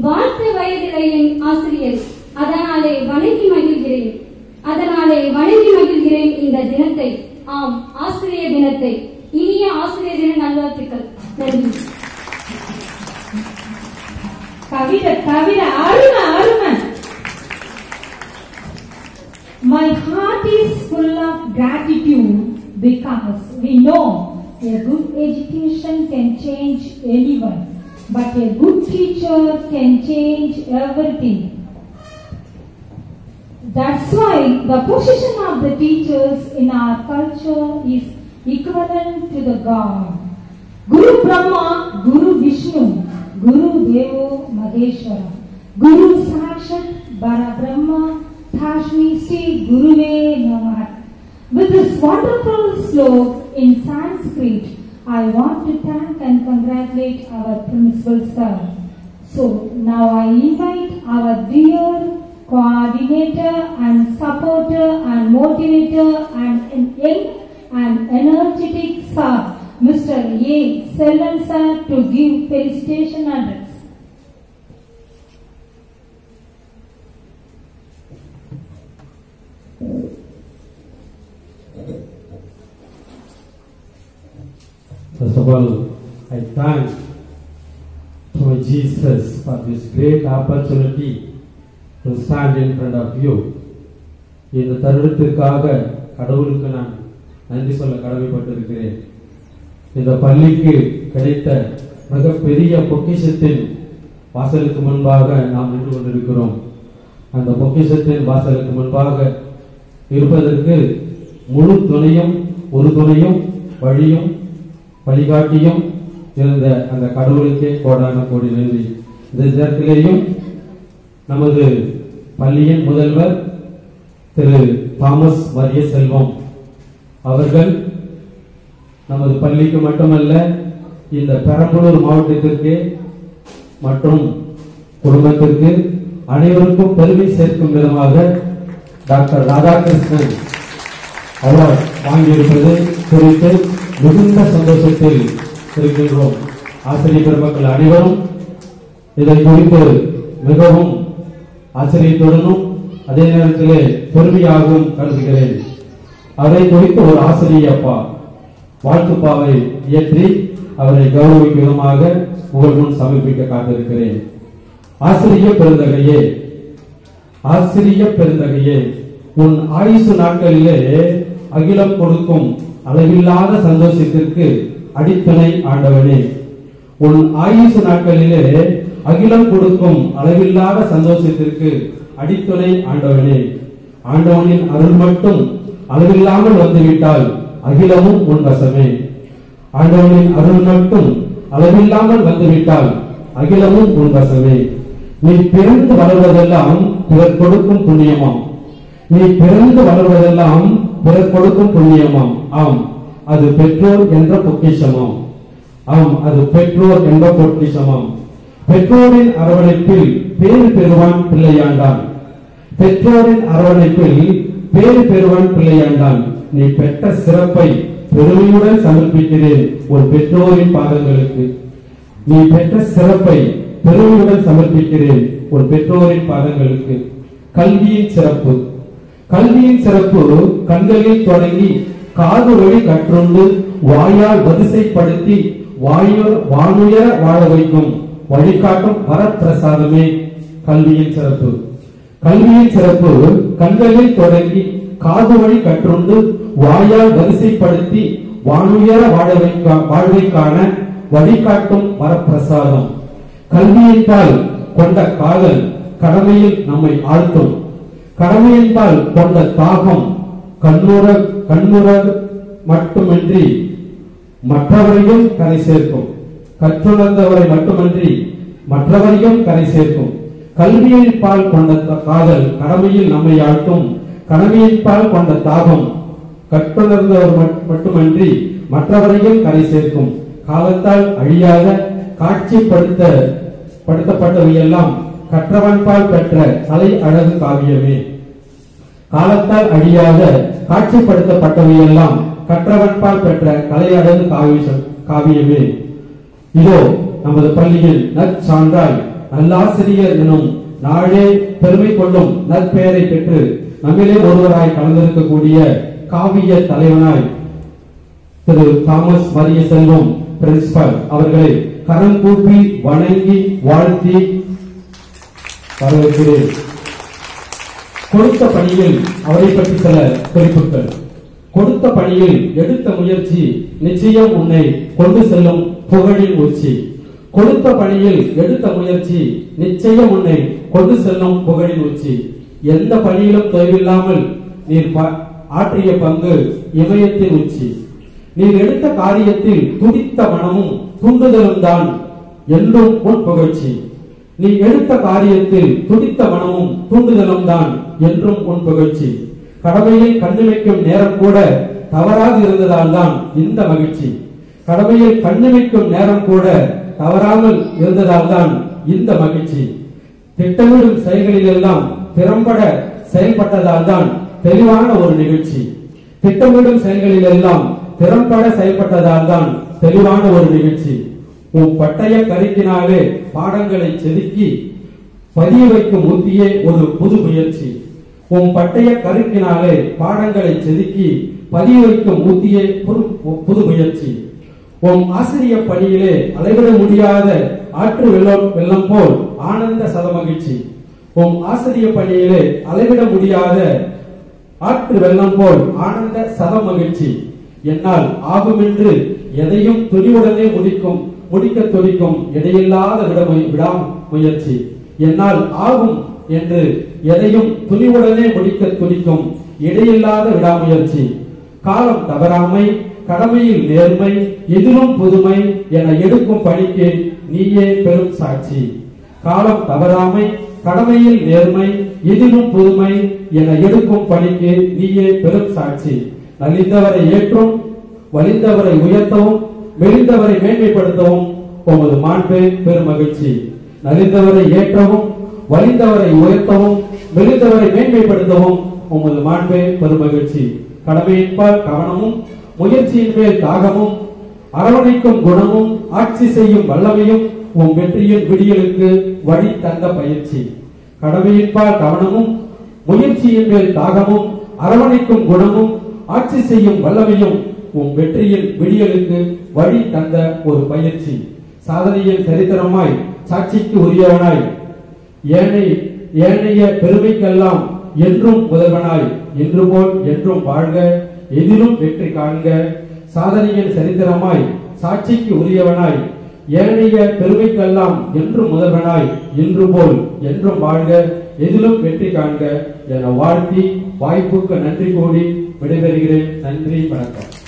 வாழ்த்து வயதிலே என் ஆசிரியர் அதனாலே வணங்கி மகிழ்கிறேன் அதனாலே வணங்கி மகிழ்கிறேன் இந்த தினத்தை ஆம் ஆசிரியர் தினத்தை இனிய ஆசிரியர் தின நல்வாழ்த்துக்கள் நன்றி கவிதை கவிதை அருமை அருமை My heart is full of gratitude because we know a good education can change anyone, but a good teacher can change everything. That's why the position of the teachers in our culture is equivalent to the God. Guru Brahma, Guru Vishnu, Guru Devo Maheshwara, Guru Sakshat Brahma, Tashmi Sri Guruve Namah. With this wonderful slok in Sanskrit, I want to thank and congratulate our principal sir. So now I invite our dear coordinator and supporter and motivator and an young and energetic sir, Mr. A. Selvan sir to give felicitation address. First of all, I thank to my Jesus for this great opportunity to stand in front of you. இந்த தருணத்திற்காக கடவுளுக்கு நான் நன்றி சொல்ல கடமைப்பட்டிருக்கிறேன் இந்த பள்ளிக்கு கிடைத்த மிகப்பெரிய பொக்கிஷத்தின் வாசலுக்கு முன்பாக நாம் நின்று கொண்டிருக்கிறோம் அந்த பொக்கிஷத்தின் வாசலுக்கு முன்பாக இருப்பதற்கு முழு துணையும் ஒரு துணையும் வழியும் வழிகாட்டியும் இருந்த அந்த கடவுளுக்கே கோடான கோடி நன்றி இந்த நேரத்திலேயும் நமது பள்ளியின் முதல்வர் திரு தாமஸ் மரிய செல்வம் அவர்கள் நமது பள்ளிக்கு மட்டுமல்ல இந்த பெரம்பலூர் மாவட்டத்திற்கு மற்றும் குடும்பத்திற்கு அனைவருக்கும் பெருமை சேர்க்கும் விதமாக டாக்டர் ராதாகிருஷ்ணன் அவார்ட் வாங்கியிருப்பது குறித்து மிகுந்த சந்தோஷத்தில் இருக்கின்றோம் ஆசிரியர் பெருமக்கள் அனைவரும் இதை குறித்து மிகவும் ஆச்சரியத்துடனும் அதே நேரத்திலே பெருமையாகவும் கருதுகிறேன் அதை குறித்து ஒரு ஆசிரியர் அப்பா வாழ்த்துப்பாவை இயற்றி அவரை கௌரவிக்கும் விதமாக உங்கள் முன் சமர்ப்பிக்க காத்திருக்கிறேன் ஆசிரிய பெருந்தகையே ஆசிரிய பெருந்தகையே உன் ஆயுசு நாட்களிலே அகிலம் கொடுக்கும் அளவில்லாத சந்தோஷத்திற்கு அடித்துணை ஆண்டவனே உன் ஆயுசு நாட்களிலே அகிலம் கொடுக்கும் அளவில்லாத சந்தோஷத்திற்கு அடித்துணை ஆண்டவனே ஆண்டவனின் அருள் மட்டும் அளவில்லாமல் வந்துவிட்டால் அகிலமும் உன் வசமே ஆண்டவனின் அருள் மட்டும் அளவில்லாமல் வந்துவிட்டால் அகிலமும் உன் வசமே நீ பிறந்து வளர்வதெல்லாம் பிறர் கொடுக்கும் புண்ணியமாம் நீ பிறந்து வளர்வதெல்லாம் பிறர் கொடுக்கும் புண்ணியமாம் ஆம் அது பெற்றோர் என்ற பொக்கிஷமாம் ஆம் அது பெற்றோர் என்ற பொக்கிஷமாம் பெற்றோரின் அரவணைப்பில் பேறு பெறுவான் பிள்ளையாண்டான் பெற்றோரின் அரவணைப்பில் பேறு பெறுவான் பிள்ளையாண்டான் நீ பெற்ற சிறப்பை பெருமையுடன் சமர்ப்பிக்கிறேன் ஒரு பெற்றோரின் பாதங்களுக்கு நீ பெற்ற சிறப்பை பெருமையுடன் சமர்ப்பிக்கிறேன் ஒரு பெற்றோரின் பாதங்களுக்கு கல்வியின் சிறப்பு கல்வியின் சிறப்பு கண்களில் தொடங்கி காது வழி கற்றுண்டு வாயால் வரிசைப்படுத்தி வாயு வானுயர வாழ வைக்கும் வழிகாட்டும் வரப்பிரசாதமே கல்வியின் சிறப்பு கல்வியின் சிறப்பு கண்களில் தொடங்கி காது வழி கற்றுண்டு வாயால் வரிசைப்படுத்தி வானுயர வாழ வைக்க வாழ்வைக்கான வழிகாட்டும் வரப்பிரசாதம் கல்வியின்பால் கொண்ட காதல் கடமையில் நம்மை ஆழ்த்தும் கடமையின்பால் கொண்ட தாகம் கண்ணுற கண்ணுற மட்டுமின்றி மற்றவரையும் கரை சேர்க்கும் கற்றுணர்ந்தவரை மட்டுமன்றி மற்றவரையும் கரை சேர்க்கும் கல்வியின் பால் கொண்ட த- காதல் கடமையில் நம்மை ஆழ்த்தும் கடமையின் பால் கொண்ட தாகம் கற்றுணர்ந்தவர் மட்- மட்டுமன்றி மற்றவரையும் கரை சேர்க்கும் காலத்தால் அழியாத காட்சிப்படுத்த படுத்தப்பட்டவையெல்லாம் கற்றவன்பால் பெற்ற கலை அழகு காவியமே காலத்தால் அழியாத காட்சிப்படுத்தப்பட்டவையெல்லாம் கற்றவன்பால் பெற்ற கலை அழகு காவியம் காவியமே இதோ நமது பள்ளியில் நற்சான்றாய் நல்லாசிரியர் எனும் நாடே பெருமை கொள்ளும் நற்பெயரை பெற்று நம்மிலே ஒருவராய் கலந்திருக்கக்கூடிய காவிய தலைவனாய் திரு தாமஸ் மரிய செல்வம் பிரின்சிபல் அவர்களை கரம் கூப்பி வணங்கி வாழ்த்தி வரவேற்கிறேன் கொடுத்த பணியில் அவரை பற்றி சில குறிப்புகள் கொடுத்த பணியில் எடுத்த முயற்சி நிச்சயம் உன்னை கொண்டு செல்லும் புகழின் உச்சி கொடுத்த பணியில் எடுத்த முயற்சி நிச்சயம் உன்னை கொண்டு செல்லும் புகழின் உச்சி எந்த பணியிலும் தொய்வில்லாமல் நீர் ப- ஆற்றிய பங்கு இமயத்தின் உச்சி நீர் எடுத்த காரியத்தில் துடித்த மனமும் துண்டுதலும் தான் என்றும் உன் புகழ்ச்சி நீ எடுத்த காரியத்தில் துடித்த மனமும் தூண்டுதலும் தான் என்றும் உன் புகழ்ச்சி கடமையில் கண்ணிமைக்கும் நேரம் கூட தவறாது இருந்ததால் தான் இந்த மகிழ்ச்சி கடமையில் கண்ணிமைக்கும் நேரம் கூட தவறாமல் இருந்ததால் தான் இந்த மகிழ்ச்சி திட்டமிடும் செயல்களில் எல்லாம் திறம்பட செயல்பட்டதால் தான் தெளிவான ஒரு நிகழ்ச்சி திட்டமிடும் செயல்களில் எல்லாம் திறம்பட செயல்பட்டதால் தான் தெளிவான ஒரு நிகழ்ச்சி உன் பட்டய கருக்கினாலே பாடங்களை செதுக்கி பதிய வைக்கும் உத்தியே ஒரு புது முயற்சி உன் பட்டய கருக்கினாலே பாடங்களை செதுக்கி பதிய வைக்கும் ஊத்தியே புது- புது முயற்சி உன் ஆசிரிய பணியிலே அளவிட முடியாத ஆற்று வெள்ளம் வெள்ளம் போல் ஆனந்த சதமகிழ்ச்சி உன் ஆசிரிய பணியிலே அளவிட முடியாத ஆற்று வெள்ளம் போல் ஆனந்த சத மகிழ்ச்சி என்னால் ஆகுமென்று எதையும் துணிவுடனே முடிக்கும் முடிக்க துடிக்கும் இடையில்லாத விடமை விடா முயற்சி என்னால் ஆகும் என்று எதையும் துணிவுடனே முடிக்க துடிக்கும் இடையில்லாத விடாமுயற்சி காலம் தவறாமை கடமையில் நேர்மை எதிலும் புதுமை என எடுக்கும் பணிக்கு நீயே பெரும் சாட்சி காலம் தவறாமை கடமையில் நேர்மை எதிலும் புதுமை என எடுக்கும் பணிக்கு நீயே பெரும் சாட்சி நலிந்தவரை ஏற்றும் வலிந்தவரை உயர்த்தவும் மெலிந்தவரை மேன்மைப்படுத்தவும் உமது மாண்பே பெருமகிழ்ச்சி நலிந்தவரை ஏற்றவும் வலிந்தவரை உயர்த்தவும் மெலிந்தவரை மேன்மைப்படுத்தவும் உமது மாண்பே பெருமகிழ்ச்சி கடமையின்பால் கவனமும் முயற்சியின் மேல் தாகமும் அரவணைக்கும் குணமும் ஆட்சி செய்யும் வல்லமையும் உன் வெற்றியின் விடியலுக்கு வழி தந்த பயிற்சி கடமையின்பால் கவனமும் முயற்சியின் மேல் தாகமும் அரவணைக்கும் குணமும் ஆட்சி செய்யும் வல்லமையும் உன் வெற்றியின் விடியலுக்கு வழி தந்த ஒரு பயிற்சி சாதனையின் சரித்திரமாய் சாட்சிக்கு உரியவனாய் ஏனை ஏனைய பெருமைக்கெல்லாம் என்றும் முதல்வனாய் இன்று போல் என்றும் வாழ்க எதிலும் வெற்றி காண்க சாதனையின் சரித்திரமாய் சாட்சிக்கு உரியவனாய் ஏனைய பெருமைக்கெல்லாம் என்றும் முதல்வனாய் இன்று போல் என்றும் வாழ்க எதிலும் வெற்றி காண்க என வாழ்த்தி வாய்ப்புக்கு நன்றி கூடி விடைபெறுகிறேன் நன்றி வணக்கம்